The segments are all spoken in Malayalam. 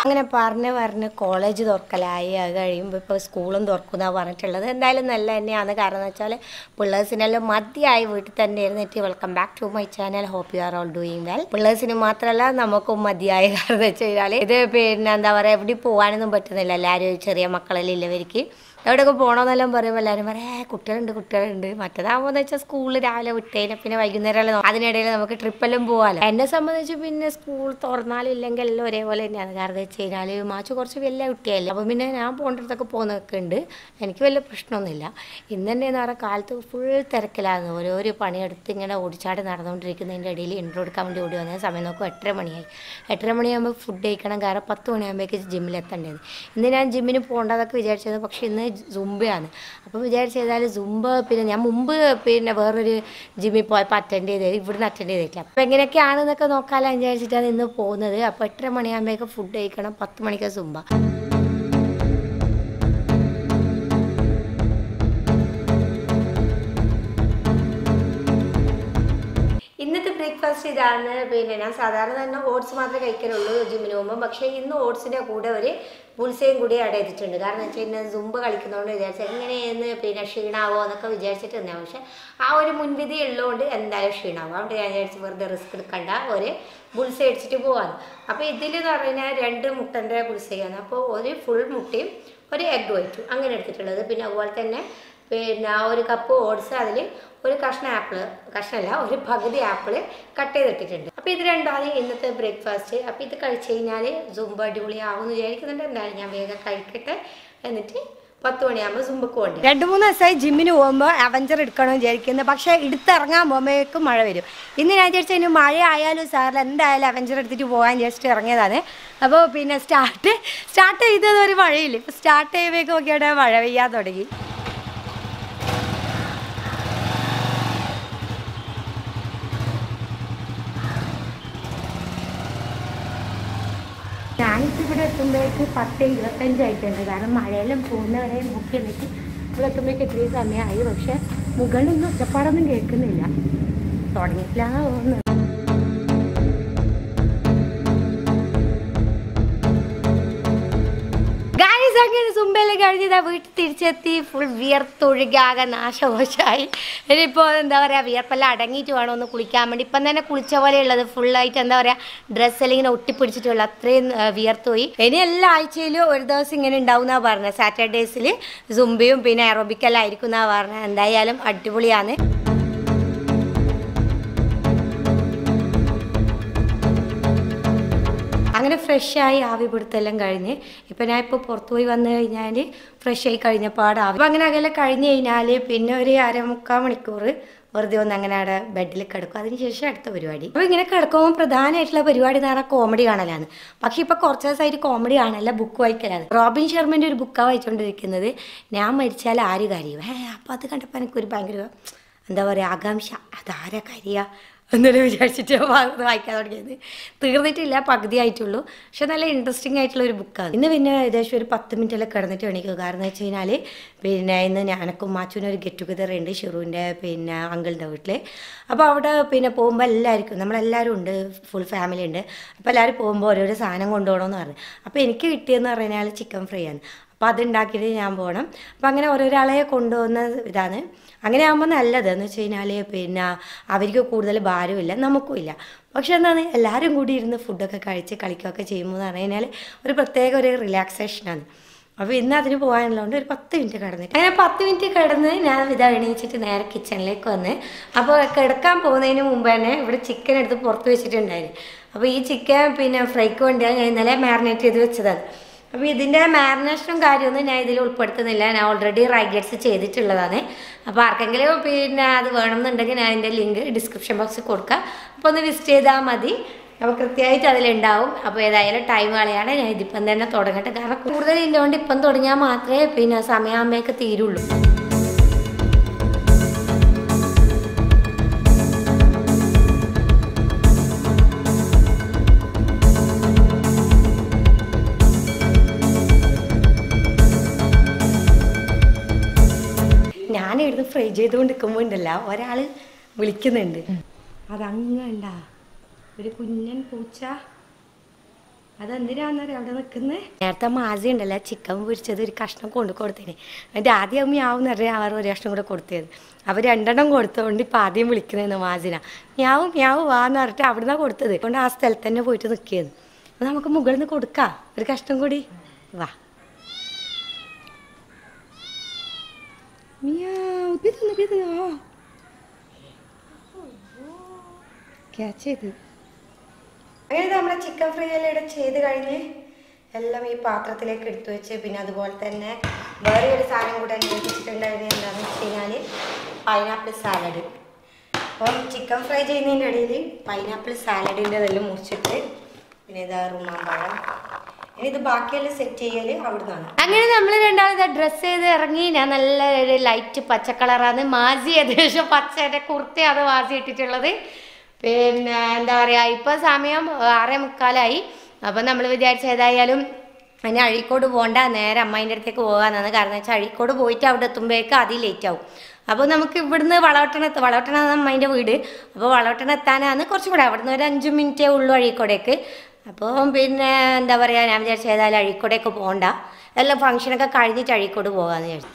അങ്ങനെ പറഞ്ഞ് പറഞ്ഞ് കോളേജ് തുറക്കലായി അത് കഴിയുമ്പോൾ ഇപ്പോൾ സ്കൂളും തുറക്കുന്ന പറഞ്ഞിട്ടുള്ളത് എന്തായാലും നല്ല തന്നെയാണ് കാരണം എന്ന് വെച്ചാൽ പിള്ളേഴ്സിനെല്ലാം മതിയായി വീട്ടിൽ തന്നെ ഇരുന്നിട്ട് welcome back to my channel hope you are all doing well പിള്ളേഴ്സിന് മാത്രമല്ല നമുക്കും മതിയായി കാരണം എന്ന് വെച്ച് കഴിഞ്ഞാൽ ഇത് പിന്നെ എന്താ പറയുക എവിടെ പോകാനൊന്നും പറ്റുന്നില്ല എല്ലാവരും ചെറിയ മക്കളെല്ലാം ഇല്ലവർക്ക് എവിടെയൊക്കെ പോകണമെന്നെല്ലാം പറയുമ്പോൾ എല്ലാവരും പറയാം ഏ കുട്ടികളുണ്ട് കുട്ടികളുണ്ട് മറ്റേതാകുമ്പോൾ എന്ന് വെച്ചാൽ സ്കൂളിൽ രാവിലെ വിട്ടേനെ പിന്നെ വൈകുന്നേരം എല്ലാം അതിനിടയിൽ നമുക്ക് ട്രിപ്പെല്ലാം പോകാമല്ലോ എന്നെ സംബന്ധിച്ച് പിന്നെ സ്കൂൾ തുറന്നാലില്ലെങ്കിൽ എല്ലാം ഒരേപോലെ തന്നെയാണ് കാരണം വെച്ച് കഴിഞ്ഞാൽ മാച്ച് കുറച്ച് വലിയ കുട്ടിയല്ലേ അപ്പോൾ പിന്നെ ഞാൻ പോകേണ്ടടുത്തൊക്കെ പോകുന്നതൊക്കെ ഉണ്ട് എനിക്ക് വലിയ പ്രശ്നമൊന്നുമില്ല ഇന്ന് തന്നെ എന്ന് പറഞ്ഞാൽ കാലത്ത് ഫുൾ തിരക്കിലായിരുന്നു ഓരോരോ പണിയെടുത്ത് ഇങ്ങനെ ഓടിച്ചാടി നടന്നുകൊണ്ടിരിക്കുന്നതിൻ്റെ ഇടയിൽ ഇൻട്രോ എടുക്കാൻ വേണ്ടി ഓടി വന്ന സമയം നോക്കും എട്ടര മണിയായി എട്ടര മണിയാകുമ്പോൾ ഫുഡ് കഴിക്കണം കാരണം പത്ത് മണിയാകുമ്പോഴേക്ക് ജിമ്മിൽ എത്തേണ്ടത് ഇന്ന് ഞാൻ ജിമ്മിന് പോകേണ്ടതൊക്കെ വിചാരിച്ചത് പക്ഷേ ഇന്ന് സുംബയാണ് അപ്പോൾ വിചാരിച്ചതാൽ സുംബ പിന്നെ ഞാൻ മുമ്പ് പിന്നെ വേറൊരു ജിമ്മിൽ പോയപ്പോൾ അറ്റൻഡ് ചെയ്തത് ഇവിടുന്ന് അറ്റൻഡ് ചെയ്തിട്ടില്ല അപ്പോൾ എങ്ങനെയൊക്കെയാണെന്നൊക്കെ നോക്കാമല്ലോ വിചാരിച്ചിട്ടാണ് ഇന്ന് പോകുന്നത് അപ്പോൾ എട്ടര മണിയാകുമ്പോഴേക്ക് ഫുഡ് കഴിക്കണം പത്ത് മണിക്ക് സുംബ ഇന്നത്തെ ബ്രേക്ക്ഫാസ്റ്റ് ഇതാണ് പിന്നെ ഞാൻ സാധാരണ തന്നെ ഓട്സ് മാത്രമേ കഴിക്കാനുള്ളൂ ജിമ്മിന് പോകുമ്പോൾ പക്ഷേ ഇന്ന് ഓട്സിൻ്റെ കൂടെ ഒരു പുൽസയും കൂടി ആഡ് ചെയ്തിട്ടുണ്ട് കാരണം വെച്ച് കഴിഞ്ഞാൽ സുമ്പ് കളിക്കുന്നതുകൊണ്ട് വിചാരിച്ചാൽ എങ്ങനെയെന്ന് പിന്നെ ക്ഷീണാവോ എന്നൊക്കെ വിചാരിച്ചിട്ട് നിന്നാണ് പക്ഷേ ആ ഒരു മുൻവിധി ഉള്ളതുകൊണ്ട് എന്തായാലും ക്ഷീണാവും അതുകൊണ്ട് ഞാൻ വിചാരിച്ച് വെറുതെ റിസ്ക് എടുക്കണ്ട ഒരു ബുൾസ അടിച്ചിട്ട് പോവാന്ന് അപ്പോൾ ഇതിലെന്ന് പറഞ്ഞാൽ രണ്ട് മുട്ടൻ്റെ ബുൾസയാണ് അപ്പോൾ ഒരു ഫുൾ മുട്ടയും ഒരു എഗ് വൈറ്റും അങ്ങനെ എടുത്തിട്ടുള്ളത് പിന്നെ അതുപോലെ തന്നെ പിന്നെ ഒരു കപ്പ് ഓട്സ് അതിൽ ഒരു കഷ്ണം ആപ്പിൾ കഷ്ണമല്ല ഒരു പകുതി ആപ്പിൾ കട്ട് ചെയ്തിട്ടിട്ടുണ്ട് അപ്പോൾ ഇത് രണ്ടാണ് ഇന്നത്തെ ബ്രേക്ക്ഫാസ്റ്റ് അപ്പോൾ ഇത് കഴിച്ച് കഴിഞ്ഞാൽ സുംബ അടിപൊളിയാവും എന്ന് വിചാരിക്കുന്നുണ്ട് എന്തായാലും ഞാൻ വേഗം കഴിക്കട്ടെ എന്നിട്ട് പത്ത് മണിയാകുമ്പോൾ സുംബക്ക് വേണ്ടി രണ്ട് മൂന്ന് ദിവസമായി ജിമ്മിന് പോകുമ്പോൾ അവഞ്ചർ എടുക്കണമെന്ന് വിചാരിക്കുന്നത് പക്ഷേ എടുത്തിറങ്ങാൻ പോകുമ്പോഴേക്കും മഴ വരും ഇന്ന് ഞാൻ വിചാരിച്ചു ഇനി മഴ ആയാലും സാറിൽ എന്തായാലും അവഞ്ചർ എടുത്തിട്ട് പോകാൻ വിചാരിച്ചിട്ട് ഇറങ്ങിയതാണ് അപ്പോൾ പിന്നെ സ്റ്റാർട്ട് സ്റ്റാർട്ട് ചെയ്തത് ഒരു മഴയില്ല ഇപ്പോൾ സ്റ്റാർട്ട് ചെയ്യുമ്പോഴേക്കും നോക്കിയാൽ മഴ പെയ്യാൻ തുടങ്ങി ഞാനിപ്പോൾ ഇവിടെ എത്തുമ്പോഴേക്ക് പത്ത് ഇരുപത്തഞ്ചായിട്ടുണ്ട് കാരണം മഴയെല്ലാം പോകുന്നവരെ നോക്കി എന്നിട്ട് ഇവിടെ എത്തുമ്പോഴേക്ക് ഇത്രയും സമയമായി പക്ഷെ മുകളിലൊന്നും ഒച്ചപ്പാടൊന്നും കേൾക്കുന്നില്ല തുടങ്ങിയിട്ടില്ല തോന്നുന്നു ഗായ്സ് അങ്ങനെ സുമ്പെല്ലാം കഴിഞ്ഞതാ വീട്ടിൽ തിരിച്ചെത്തി ഫുൾ വിയർത്തൊഴുകാകെ നാശകോശമായി ഇനിയിപ്പോൾ എന്താ പറയുക വിയർപ്പെല്ലാം അടങ്ങിയിട്ട് വേണം ഒന്ന് കുളിക്കാൻ വേണ്ടി ഇപ്പം തന്നെ കുളിച്ച പോലെയുള്ളത് ഫുള്ളായിട്ട് എന്താ പറയുക ഡ്രസ്സെല്ലാം ഇങ്ങനെ ഒട്ടിപ്പിടിച്ചിട്ടുള്ള അത്രയും ആ, വിയർത്ത് പോയി ഇനി എല്ലാ ആഴ്ചയിലും ഒരു ദിവസം ഇങ്ങനെ ഉണ്ടാവും എന്നാണ് പറഞ്ഞത് സാറ്റർഡേസിൽ സുംബയും പിന്നെ അറബിക്കെല്ലാം ആയിരിക്കും എന്നാണ് പറഞ്ഞത് എന്തായാലും അടിപൊളിയാണ് അങ്ങനെ ഫ്രഷായി ആവി പിടുത്തെല്ലാം കഴിഞ്ഞ് ഇപ്പം ഞാൻ ഇപ്പോൾ പുറത്ത് പോയി വന്നു കഴിഞ്ഞാൽ ഫ്രഷ് ആയി കഴിഞ്ഞപ്പാട് ആവി അപ്പം അങ്ങനെ അകലെ കഴിഞ്ഞ് കഴിഞ്ഞാൽ പിന്നെ ഒരു അരമുക്കാൽ മണിക്കൂർ വെറുതെ ഒന്ന് അങ്ങനെ അവിടെ ബെഡിൽ കിടക്കും അതിനുശേഷം അടുത്ത പരിപാടി അപ്പോൾ ഇങ്ങനെ കിടക്കുമ്പോൾ പ്രധാനമായിട്ടുള്ള പരിപാടി എന്ന് പറഞ്ഞാൽ കോമഡി കാണലാണ് പക്ഷേ ഇപ്പോൾ കുറച്ച് ദിവസമായിട്ട് കോമഡി കാണല്ല ബുക്ക് വായിക്കലാണ് റോബിൻ ശർമ്മൻ്റെ ഒരു ബുക്കാണ് വായിച്ചുകൊണ്ടിരിക്കുന്നത് ഞാൻ മരിച്ചാൽ ആര് കാര്യം ഏ അപ്പോൾ അത് കണ്ടപ്പോൾ എനിക്കൊരു ഭയങ്കര എന്താ പറയുക ആകാംക്ഷ അതാരാ കരിയ എന്നൊരു വിചാരിച്ചിട്ട് വാ- വായിക്കാൻ തുടങ്ങിയത് തീർന്നിട്ടില്ല പകുതി ആയിട്ടുള്ളൂ പക്ഷെ നല്ല ഇൻട്രസ്റ്റിംഗ് ആയിട്ടുള്ള ഒരു ബുക്കാണ് ഇന്ന് പിന്നെ ഏകദേശം ഒരു പത്ത് മിനിറ്റെല്ലാം കിടന്നിട്ട് എണീക്കുക കാരണം എന്ന് വെച്ച് കഴിഞ്ഞാൽ പിന്നെ ഇന്ന് ഞാനക്കും മാച്ചുവിന് ഒരു ഗെറ്റ് ടുഗദർ ഉണ്ട് ഷിറുവിൻ്റെ പിന്നെ അങ്കിളിൻ്റെ വീട്ടിൽ അപ്പോൾ അവിടെ പിന്നെ പോകുമ്പോൾ എല്ലാവർക്കും നമ്മളെല്ലാവരും ഉണ്ട് ഫുൾ ഫാമിലി ഉണ്ട് അപ്പോൾ എല്ലാവരും പോകുമ്പോൾ ഓരോരോ സാധനം കൊണ്ടുപോകണമെന്ന് പറഞ്ഞു അപ്പോൾ എനിക്ക് കിട്ടിയെന്ന് പറഞ്ഞാൽ ചിക്കൻ ഫ്രൈ ആണ് അപ്പോൾ അത് ഉണ്ടാക്കിയിട്ട് ഞാൻ പോകണം അപ്പോൾ അങ്ങനെ ഓരോരാളെ കൊണ്ടുപോകുന്ന ഇതാണ് അങ്ങനെ ആകുമ്പോൾ നല്ലത് എന്ന് വെച്ച് കഴിഞ്ഞാൽ പിന്നെ അവർക്ക് കൂടുതൽ ഭാരമില്ല നമുക്കും ഇല്ല പക്ഷെ എന്താണ് എല്ലാവരും കൂടി ഇരുന്ന് ഫുഡൊക്കെ കഴിച്ച് കളിക്കുകയൊക്കെ ചെയ്യുമ്പോൾ എന്ന് പറഞ്ഞു കഴിഞ്ഞാൽ ഒരു പ്രത്യേക ഒരു റിലാക്സേഷനാണ് അപ്പോൾ ഇന്ന് അതിന് പോകാനുള്ളതുകൊണ്ട് ഒരു പത്ത് മിനിറ്റ് കിടന്നിട്ട് അങ്ങനെ പത്ത് മിനിറ്റ് കിടന്ന് ഞാൻ ഇതാ എണീച്ചിട്ട് നേരെ കിച്ചണിലേക്ക് വന്ന് അപ്പോൾ കിടക്കാൻ പോകുന്നതിന് മുമ്പ് തന്നെ ഇവിടെ ചിക്കൻ എടുത്ത് പുറത്ത് വെച്ചിട്ടുണ്ടായിരുന്നു അപ്പോൾ ഈ ചിക്കൻ പിന്നെ ഫ്രൈക്ക് വേണ്ടിയാണ് ഞാൻ ഇന്നലെ മാരിനേറ്റ് ചെയ്ത് വെച്ചതാണ് അപ്പോൾ ഇതിൻ്റെ മാരിനേഷനും കാര്യമൊന്നും ഞാൻ ഇതിൽ ഉൾപ്പെടുത്തുന്നില്ല ഞാൻ ഓൾറെഡി റൈഗറ്റ്സ് ചെയ്തിട്ടുള്ളതാണ് അപ്പോൾ ആർക്കെങ്കിലും പിന്നെ അത് വേണമെന്നുണ്ടെങ്കിൽ ഞാൻ അതിൻ്റെ ലിങ്ക് ഡിസ്ക്രിപ്ഷൻ ബോക്സിൽ കൊടുക്കാം അപ്പോൾ ഒന്ന് വിസിറ്റ് ചെയ്താൽ മതി അപ്പോൾ കൃത്യമായിട്ട് അതിലുണ്ടാവും അപ്പോൾ ഏതായാലും ടൈം കളയാണ് ഞാൻ ഇതിപ്പം തന്നെ തുടങ്ങട്ടെ കാരണം കൂടുതൽ ഇല്ലോണ്ട് ഇപ്പം തുടങ്ങിയാൽ മാത്രമേ പിന്നെ സമയമാകുമ്പോഴേക്ക് തീരുള്ളൂ ഞാനിവിടുന്ന് ഫ്രൈ ചെയ്തുകൊണ്ട് നിൽക്കുമ്പോൾ ഉണ്ടല്ല ഒരാൾ വിളിക്കുന്നുണ്ട് അതങ്ങണ്ട ഒരു കുഞ്ഞൻ പൂച്ച അതെന്തിനാന്നറിയാം അവിടെ നിൽക്കുന്നത് നേരത്തെ മാസി ഉണ്ടല്ലോ ചിക്കൻ പൊരിച്ചത് ഒരു കഷ്ണം കൊണ്ടു കൊടുത്തേന് എന്നിട്ട് ആദ്യം മ്യാവും അറിയാം അവർ ഒരു കഷ്ണം കൂടെ കൊടുത്തത് അവർ രണ്ടെണ്ണം കൊടുത്തതുകൊണ്ട് ഇപ്പം ആദ്യം വിളിക്കുന്നതെന്ന് മാസിന മ്യാവും മ്യാവ് വാന്ന് പറഞ്ഞിട്ട് അവിടുന്ന് കൊടുത്തത് അതുകൊണ്ട് ആ സ്ഥലത്ത് തന്നെ പോയിട്ട് നിൽക്കിയത് അപ്പോൾ നമുക്ക് മുകളിൽ നിന്ന് കൊടുക്കാം ഒരു കഷ്ണം കൂടി വാ മ്യാവ് ഇത് ഇത് ഇത് ആ ക്യാച്ച് ചെയ്ത് അങ്ങനെ നമ്മുടെ ചിക്കൻ ഫ്രൈ എല്ലാം ഇവിടെ ചെയ്ത് കഴിഞ്ഞ് എല്ലാം ഈ പാത്രത്തിലേക്ക് എടുത്തു വെച്ച് പിന്നെ അതുപോലെ തന്നെ വേറെ ഒരു സാധനം കൂടെ അന്വേഷിച്ചിട്ടുണ്ടായിരുന്നത് എന്താണെന്ന് വെച്ച് കഴിഞ്ഞാൽ pineapple salad appam chicken fry ചെയ്യുന്നതിൻ്റെ ഇടയിൽ പൈനാപ്പിൾ സാലഡിൻ്റെ ഇതെല്ലാം മുറിച്ചിട്ട് പിന്നെ ഇതാ റുമാമ്പഴം ഇനി ഇത് ബാക്കിയെല്ലാം സെറ്റ് ചെയ്യൽ അവിടുന്നാണ് അങ്ങനെ നമ്മൾ രണ്ടാമത് ഡ്രസ്സ് ചെയ്ത് ഇറങ്ങി ഞാൻ നല്ല ഒരു ലൈറ്റ് പച്ച കളറാണ് മാസി ഏകദേശം പച്ചയുടെ കുർത്തയാണ് മാസി ഇട്ടിട്ടുള്ളത് പിന്നെ എന്താ പറയുക ഇപ്പോൾ സമയം ആറേ മുക്കാലായി അപ്പം നമ്മൾ വിചാരിച്ച ഏതായാലും അതിന് അഴീക്കോട് പോകണ്ട നേരെ അമ്മേൻ്റെ അടുത്തേക്ക് പോകാമെന്നാണ് കാരണം വെച്ചാൽ അഴീക്കോട് പോയിട്ട് അവിടെ എത്തുമ്പോഴേക്ക് അതിൽ ലേറ്റ് ആവും അപ്പോൾ നമുക്ക് ഇവിടുന്ന് വളവട്ടണം എത്ത വളവട്ടണം അമ്മേൻ്റെ വീട് അപ്പോൾ വളവട്ടണം എത്താനാണ് കുറച്ചും കൂടെ അവിടുന്ന് ഒരു അഞ്ച് മിനിറ്റേ ഉള്ളൂ അഴീക്കോടേക്ക് അപ്പോൾ പിന്നെ എന്താ പറയുക ഞാൻ വിചാരിച്ച ഏതായാലും അഴീക്കോടേക്ക് പോകണ്ട എല്ലാം ഫംഗ്ഷനൊക്കെ കഴിഞ്ഞിട്ട് അഴീക്കോട് പോകാമെന്ന് വിചാരിച്ചു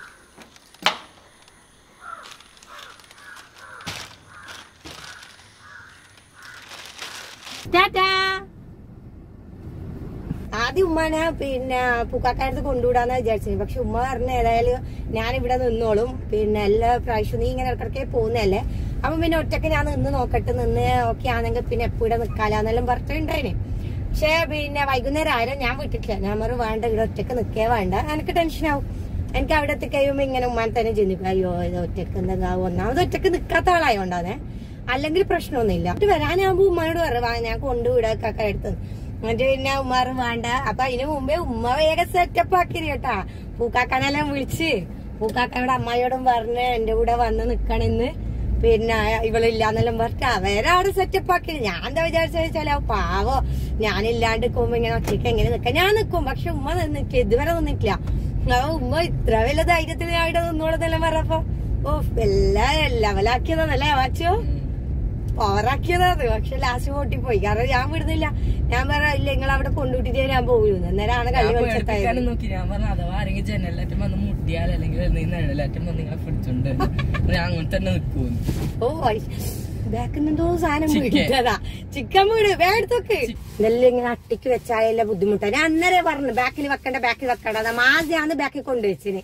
ആദ്യം ഉമ്മാനെ പിന്നെ പൂക്കാക്കാരത്ത് കൊണ്ടുവിടാന്ന് വിചാരിച്ചത് പക്ഷെ ഉമ്മ പറഞ്ഞ ഏതായാലും ഞാൻ ഇവിടെ നിന്നോളും പിന്നെ എല്ലാ പ്രാവശ്യവും നീ ഇങ്ങനെ ഇടക്കിടക്കേ പോകുന്നതല്ലേ അപ്പൊ പിന്നെ ഒറ്റക്ക് ഞാൻ നിന്ന് നോക്കട്ടെ നിന്ന് ഓക്കെ ആണെങ്കിൽ പിന്നെ എപ്പോ ഇവിടെ നിക്കാലെന്നെല്ലാം പറഞ്ഞിട്ടുണ്ടായിന് പക്ഷെ പിന്നെ വൈകുന്നേരം ആരും ഞാൻ വിട്ടിട്ടില്ല ഞാൻ പറഞ്ഞു വേണ്ട ഇവിടെ ഒറ്റക്ക് നിക്കേ വേണ്ട എനിക്ക് ടെൻഷനാവും എനിക്ക് അവിടെ എത്തിക്കഴിയുമ്പോ ഇങ്ങനെ ഉമ്മാൻ തന്നെ ചിന്തിക്കും അയ്യോ ഇത് ഒറ്റക്ക് എന്താ ഒന്നാമത് ഒറ്റക്ക് നിക്കാത്ത ആളായോണ്ടാന്നേ അല്ലെങ്കിൽ പ്രശ്നമൊന്നുമില്ല എന്നിട്ട് വരാനാകുമ്പോ ഉമ്മാനോട് പറയാം ഞാൻ കൊണ്ടുവിടാക്കാക്ക എടുത്ത് എന്നിട്ട് പിന്നെ ഉമ്മാറ് വേണ്ട അപ്പൊ അതിന് മുമ്പേ ഉമ്മ വേഗം സെറ്റപ്പ് ആക്കി കേട്ടാ പൂക്കാക്കാനെല്ലാം വിളിച്ച് പൂക്കാക്കനോട് അമ്മായിയോടും പറഞ്ഞ് എന്റെ കൂടെ വന്ന് നിക്കണെന്ന് പിന്നെ ഇവളില്ലാന്നെല്ലാം പറഞ്ഞിട്ട് അവരവിടെ സെറ്റപ്പ് ആക്കി ഞാൻ എന്താ വിചാരിച്ചു വെച്ചാൽ പാവോ ഞാനില്ലാണ്ട് നിൽക്കുമ്പോ ഇങ്ങനെ ഒറ്റയ്ക്ക് എങ്ങനെ നിക്കാം ഞാൻ നിൽക്കും പക്ഷെ ഉമ്മ നിന്നിട്ടില്ല ഇതുവരെ നിന്നിട്ടില്ല അപ്പൊ ഉമ്മ ഇത്ര വലിയ ധൈര്യത്തിൽ ഞാൻ ഇവിടെ നിന്നോളതെല്ലാം പറഞ്ഞപ്പോ ഓ എല്ലാം ലെവലാക്കിയതാണല്ലേ വാച്ചോ പവറാക്കിയതാണ് പക്ഷെ ലാസ്റ്റ് പൊട്ടിപ്പോയി കാരണം ഞാൻ വിടുന്നില്ല ഞാൻ പറഞ്ഞ ഇല്ല നിങ്ങൾ അവിടെ കൊണ്ടുവിട്ടിട്ട് ഞാൻ പോകൂന്ന് അന്നേരമാണ് കള്ളി വെളിച്ചത്തായത് പേടിപ്പിക്കാനും നോക്കി ഞാൻ പറഞ്ഞു അഥവാ ആരെങ്കിലും ജനലാറ്റം വന്ന് മുട്ടിയാൽ അല്ലെങ്കിൽ നിഴലാറ്റം വന്ന് നിങ്ങളെ പിടിച്ചോണ്ട് ഞാൻ അങ്ങനെ തന്നെ നിൽക്കുന്നു ഓ ബാക്കുന്നുണ്ടോ സാധനം ചിക്കൻ. വീട്ടതാ ചിക്കൻ വീട് വേടത്തൊക്കെ ഇതെല്ലാം ഇങ്ങനെ അട്ടിക്ക് വെച്ചായല്ല ബുദ്ധിമുട്ടാ ഞാൻ അന്നേരം പറഞ്ഞു ബാക്കിൽ വെക്കണ്ട ബാക്കിൽ വെക്കണ്ട അതാ മാസിയാണ് ബാക്കിൽ കൊണ്ടുവച്ചിന്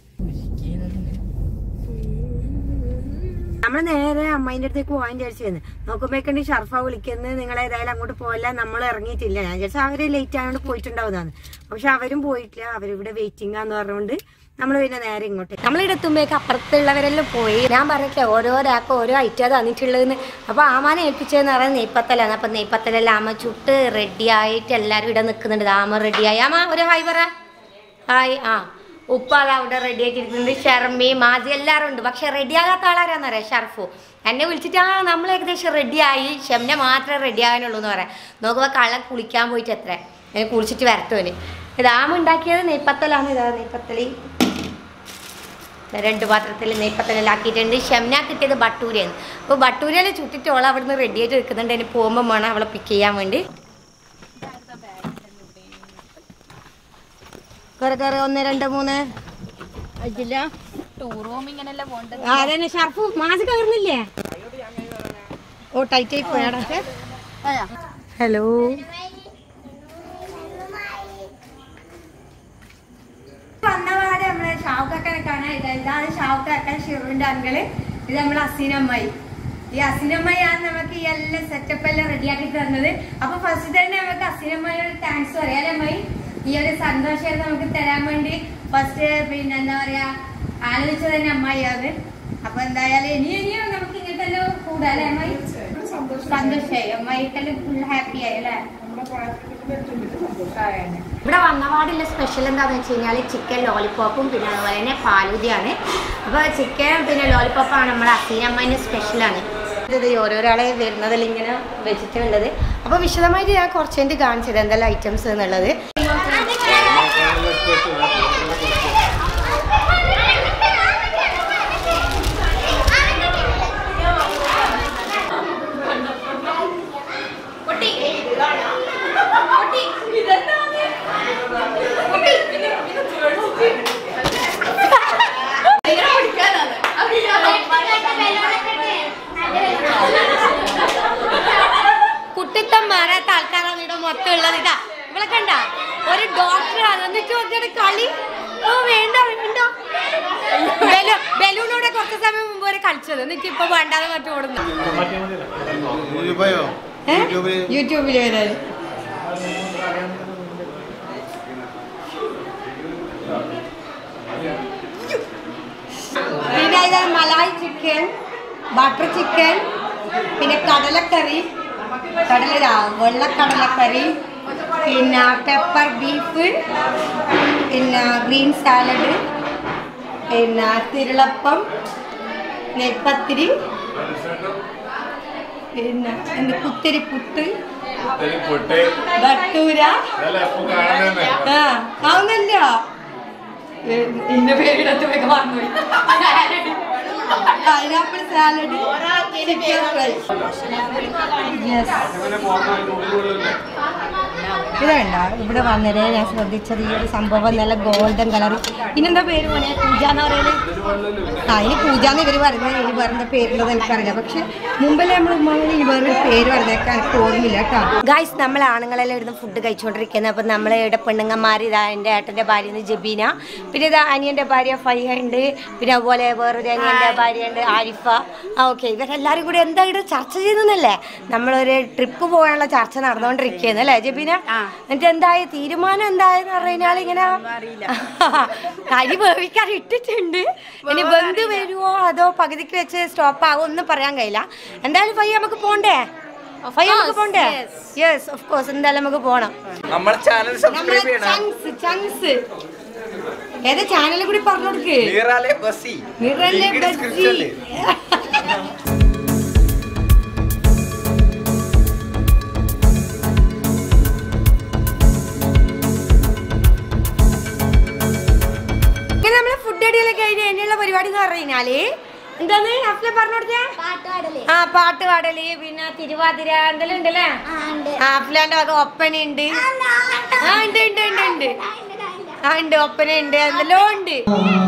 നമ്മൾ നേരെ അമ്മേന്റെ അടുത്തേക്ക് പോകാൻ വിചാരിച്ചിരുന്നു നോക്കുമ്പോഴേക്കണ്ടി ഷർഫ വിളിക്കുന്നത് നിങ്ങൾ ഏതായാലും അങ്ങോട്ട് പോയല്ല നമ്മൾ ഇറങ്ങിയിട്ടില്ല ഞാൻ വിചാരിച്ചു അവര് ലേറ്റ് ആയതുകൊണ്ട് പോയിട്ടുണ്ടാവുന്നതാണ് പക്ഷെ അവരും പോയിട്ടില്ല അവരിവിടെ വെയിറ്റിംഗ് ആന്ന് പറഞ്ഞുകൊണ്ട് നമ്മൾ പിന്നെ നേരെ ഇങ്ങോട്ട് നമ്മളിവിടെ എത്തുമ്പോഴേക്ക് അപ്പുറത്തുള്ളവരെല്ലാം പോയി ഞാൻ പറഞ്ഞിട്ടില്ല ഓരോരാൾക്ക് ഓരോ ഐറ്റാ തന്നിട്ടുള്ളതെന്ന് അപ്പൊ ആമാനെ ഏൽപ്പിച്ചതെന്ന് പറയുന്നത് നെയ്പ്പത്തലാണ് അപ്പൊ നെയ്പ്പത്തലെല്ലാം ആമ ചുട്ട് റെഡി ആയിട്ട് എല്ലാവരും ഇവിടെ നിൽക്കുന്നുണ്ട് ആമ റെഡിയായി ആമ ഒരു ഹായ് പറ ഹായ് ആ ഉപ്പ അത് അവിടെ റെഡി ആക്കിയിരിക്കുന്നുണ്ട് ഷർമി മാജി എല്ലാവരും ഉണ്ട് പക്ഷെ റെഡി ആകാത്ത ആളാരാന്നറിയാം ഷർഫു എന്നെ വിളിച്ചിട്ട് ആ നമ്മൾ ഏകദേശം റെഡിയായി ഷെമിന മാത്രമേ റെഡി ആകാനുള്ളൂ എന്ന് പറയാം നോക്കുമ്പോൾ കള്ള കുളിക്കാൻ പോയിട്ട് എത്ര എന്നെ കുളിച്ചിട്ട് വരട്ടോന് ഇത് ആമ ഉണ്ടാക്കിയത് നെയ്പ്പത്തലാണ് ഇതാ നെയ്പ്പത്തലി രണ്ട് പാത്രത്തിൽ നെയ്പ്പത്തലെല്ലാം ആക്കിയിട്ടുണ്ട് ഷെമിന കിട്ടിയത് ബട്ടൂരയാണ് അപ്പോൾ ബട്ടൂരയിൽ ചുട്ടിട്ട് ഓൾ അവിടുന്ന് റെഡി ആയിട്ട് നിൽക്കുന്നുണ്ട് അതിന് പോകുമ്പോൾ വേണം അവളെ പിക്ക് ചെയ്യാൻ വേണ്ടി കയറി കയറി ഒന്ന് രണ്ട് മൂന്ന് അജില്ല ടൂർ പോകുമ്പോ ഇങ്ങനെയല്ല പോണ്ടത് ആ, അതന്നെ ഷർഫ് മാസ് കയറുന്നില്ലേ ഓ ടൈറ്റ് ആയി പോയാടാ ഹലോ വന്നപാടെ നമ്മളെ ഷാവുക്കാക്കനെ കാണാൻ ഇതാ ഇതാണ് ഷാവുക്കാക്കൻ ഷിറുവിന്റെ അങ്കിള് ഇത് നമ്മളെ അസീനമ്മായി ഈ അസീനമ്മയാണ് നമുക്ക് ഈ എല്ലാം സെറ്റപ്പ് എല്ലാം റെഡിയാക്കി തന്നത് അപ്പൊ ഫസ്റ്റ് തന്നെ നമുക്ക് അസീനമ്മയോട് താങ്ക്സ് പറയാം അല്ലേ അമ്മായി ഈ ഒരു സന്തോഷം നമുക്ക് തരാൻ വേണ്ടി ഫസ്റ്റ് പിന്നെ എന്താ പറയാ ആലോചിച്ചത് തന്നെ അമ്മായിയാണ് അപ്പൊ എന്തായാലും ഇനി ഇനിയും നമുക്ക് ഇങ്ങനെ തന്നെ കൂടാ അല്ലേ അമ്മായി സന്തോഷമായി അമ്മായിക്കെല്ലാം ഫുൾ ഹാപ്പി ആയി അല്ലേ ഇവിടെ വന്നപാടുള്ള സ്പെഷ്യൽ എന്താണെന്ന് വെച്ച് കഴിഞ്ഞാൽ ചിക്കൻ ലോലിപ്പോപ്പും പിന്നെ അതുപോലെ തന്നെ പാലൂതിയാണ് അപ്പോൾ ചിക്കൻ പിന്നെ ലോലിപ്പോപ്പാണ് നമ്മുടെ അസീനമ്മേൻ്റെ സ്പെഷ്യലാണ് ഇത് ഓരോരാളെ വരുന്നതിൽ ഇങ്ങനെ വെച്ചിട്ടുള്ളത് അപ്പോൾ വിശദമായിട്ട് ഞാൻ കുറച്ച് കഴിഞ്ഞിട്ട് കാണിച്ചത് എന്തെല്ലാം ഐറ്റംസ് എന്നുള്ളത് പൊട്ടി പൊട്ടി കുട്ടം മാറാത്ത ആൾക്കാരാണ് ഇവിടെ മൊത്തം ഉള്ളത് ഇതാ ഇവിടെ കണ്ട ഒരു ഡോക്ടറാണ് എന്നിട്ട് നോക്കിയുടെ കളി ഓ വേണ്ട വേണ്ട ബലൂ- ബലൂണോടെ കുറച്ച് സമയം മുമ്പ് വരെ കളിച്ചത് എന്നിട്ട് ഇപ്പൊ വേണ്ടാതെ മറ്റു ഓടുന്നു രൂപയോ ഏ? യൂട്യൂബിൽ യൂട്യൂബിൽ വരാൻ പിന്നെ ഇത് മലായ് ചിക്കൻ ബട്ടർ ചിക്കൻ പിന്നെ കടലക്കറി കടല വെള്ളക്കടലക്കറി പിന്നെ പെപ്പർ ബീഫ് പിന്നെ ഗ്രീൻ സാലഡ് പിന്നെ തിരുളപ്പം നെൽപ്പത്തിരി പിന്നെ എന്ത് കുത്തിരി പുട്ട് ഭട്ടൂര ആ ആവുന്നല്ല എന്റെ പേരിടത്ത് വേഗം മറന്നുപോയി pineapple salad chicken fry yes ഇതുണ്ട ഇവിടെ വന്നത് ഞാൻ ശ്രദ്ധിച്ചത് ഈ ഒരു സംഭവം നല്ല ഗോൾഡൻ കളർ ഇനെന്താ പേര് പോലെ പൂജ എന്ന് പറയുന്നത് ആ ഇനി പൂജ എന്ന് ഇവർ പറയുന്നത് ഇനി വേറെ പേരുള്ളത് എനിക്കറിയില്ല പക്ഷെ മുമ്പിൽ നമ്മൾ ഉമ്മാവിന് ഇനി വേറൊരു പേര് പറഞ്ഞേക്കാൻ എനിക്ക് ഓർമ്മയില്ല കേട്ടോ ഗായ്സ് നമ്മൾ ആണുങ്ങളെല്ലാം ഇടുന്ന ഫുഡ് കഴിച്ചുകൊണ്ടിരിക്കുന്നത് അപ്പം നമ്മളെ ഇവിടെ പെണ്ണുങ്ങന്മാർ ഇതാ എൻ്റെ ഏട്ടൻ്റെ ഭാര്യ ജബീന പിന്നെ ഇതാ അനിയൻ്റെ ഭാര്യ ഫൈഹ ഉണ്ട് പിന്നെ അതുപോലെ വേറൊരു അനിയൻ്റെ ഭാര്യ ഉണ്ട് ആരിഫ ആ ഓക്കെ ഇവരെല്ലാവരും കൂടി എന്താ ഇവിടെ ചർച്ച ചെയ്യുന്നല്ലേ നമ്മളൊരു ട്രിപ്പ് പോകാനുള്ള ചർച്ച നടന്നുകൊണ്ടിരിക്കുകയാണ് അല്ലേ ജബീന എന്നിട്ട് എന്തായ തീരുമാനം എന്തായെന്ന് പറഞ്ഞു കഴിഞ്ഞാൽ ഇങ്ങനെ കരി വേവിക്കാൻ ഇട്ടിട്ടുണ്ട് ഇനി ബന്ധു വരുമോ അതോ പകുതിക്ക് വെച്ച് സ്റ്റോപ്പ് ആവോ ഒന്നും പറയാൻ കഴിയില്ല എന്തായാലും ഫൈ നമുക്ക് പോണ്ടേ ഫൈ നമുക്ക് പോണ്ടേ യെസ് ഓഫ് കോഴ്സ് എന്തായാലും നമുക്ക് പോണം നമ്മുടെ ചാനൽ സബ്സ്ക്രൈബ് ചെയ്യണം ചങ്സ് ചങ്സ് ഏതാ ചാനലിൽ കൂടി പറഞ്ഞു കൊടുക്ക് മീറാലെ ബസ്സി മിറലെ Link ബസ്സി description-ല്. ഇങ്ങനെ നമ്മള് ഫുഡ് അടിയെല്ലാം കഴിഞ്ഞ് ഇനിയുള്ള പരിപാടി എന്ന് പറഞ്ഞു കഴിഞ്ഞാല് എന്താന്ന് അഫ്ലെ പറഞ്ഞു കൊടുത്തേ ആ പാട്ട് പാടല് പിന്നെ തിരുവാതിര എന്തെല്ലാം ഉണ്ടല്ലേ ആ അഫ്ലാന്റെ വക ഒപ്പന ഉണ്ട് ആ ഉണ്ട് ഉണ്ട് ഉണ്ട് ഉണ്ട് ആ ഉണ്ട് ഒപ്പന ഉണ്ട് എന്തെല്ലാം ഉണ്ട്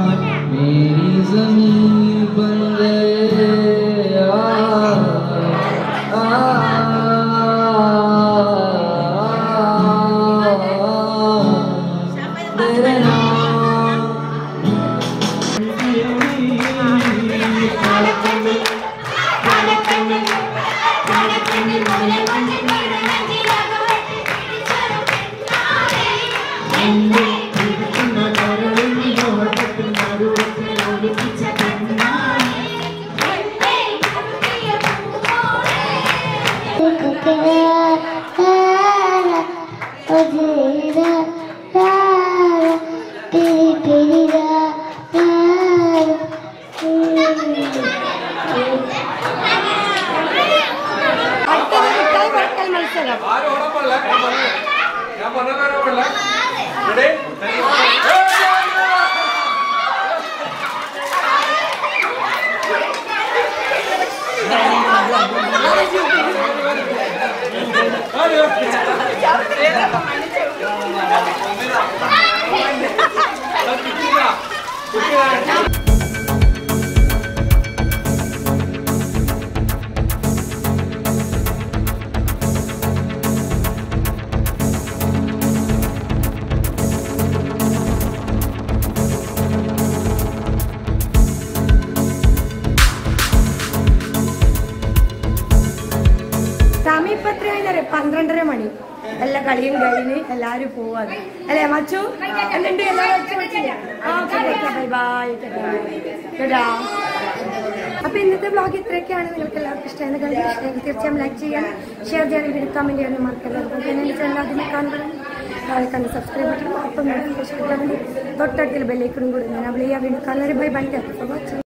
അടുത്തത് മിഠായി കൊടുക്കൽ മത്സരം സമയം ഇപ്പൊ എത്രയാണെന്നറിയാം പന്ത്രണ്ടര മണി എല്ലാ കളിയും കഴിഞ്ഞ് എല്ലാരും പോവാണ് അല്ലേ മച്ചു എന്നിട്ട് എല്ലാവരും അടിച്ചു പൊളിച്ചില്ലേ? ആ, okay, okay, bye bye, okay, bye. ടാ. അപ്പൊ ഇന്നത്തെ ബ്ലോഗ് ഇത്രയൊക്കെയാണ് നിങ്ങൾക്ക് എല്ലാവർക്കും ഇഷ്ടമായെന്ന് കണ്ടു ഇഷ്ടമെങ്കിൽ തീർച്ചയായും ലൈക്ക് ചെയ്യാനും ഷെയർ ചെയ്യാനും വീഡിയോ കമന്റ് ചെയ്യാനും മറക്കരുത് അതുപോലെ തന്നെ എൻ്റെ ചാനൽ ആദ്യമേ കാണുമ്പോൾ താഴെ കണ്ട് സബ്സ്ക്രൈബ് ചെയ്യണം അപ്പം നോട്ടിഫിക്കേഷൻ കിട്ടാൻ വേണ്ടി തൊട്ടടുത്തിൽ ബെല്ലൈക്കണും കൂടി ഞാൻ വിളിയാ വീണ്ടും കാണാൻ ബൈ ബൈ ഫോർ വാച്ചിങ്